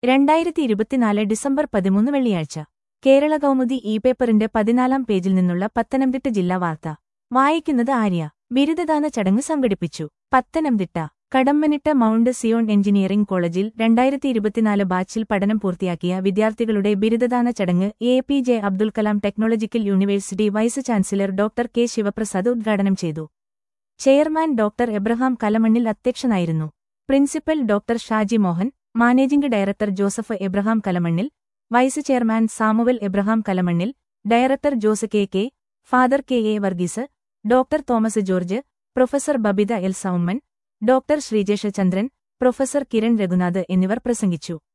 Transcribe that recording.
രണ്ടായിരത്തി ഇരുപത്തിനാല് ഡിസംബർ പതിമൂന്ന് വെള്ളിയാഴ്ച കേരള കൗമുദി ഇ പേപ്പറിന്റെ പതിനാലാം പേജിൽ നിന്നുള്ള പത്തനംതിട്ട ജില്ലാ വാർത്ത വായിക്കുന്നത് ആര്യ ബിരുദദാന ചടങ്ങ് സംഘടിപ്പിച്ചു Pathanamthitta Kadammanitta Mount Zion engineering കോളേജിൽ രണ്ടായിരത്തി ഇരുപത്തിനാല് ബാച്ചിൽ പഠനം പൂർത്തിയാക്കിയ വിദ്യാർത്ഥികളുടെ ബിരുദദാന ചടങ്ങ് A P J Abdul Kalam technological university vice chancellor doctor K Sivaprasad ഉദ്ഘാടനം ചെയ്തു ചെയർമാൻ ഡോക്ടർ എബ്രഹാം കലമണ്ണിൽ അധ്യക്ഷനായിരുന്നു principal doctor Shaji Mohan managing director Joseph Abraham Kalamannil vice chairman Samuel Abraham Kalamannil director Jose K K father K A Varghese doctor Thomas George professor Babitha L Soumman doctor Sreejesha Chandran professor Kiran Raghunath എന്നിവർ പ്രസംഗിച്ചു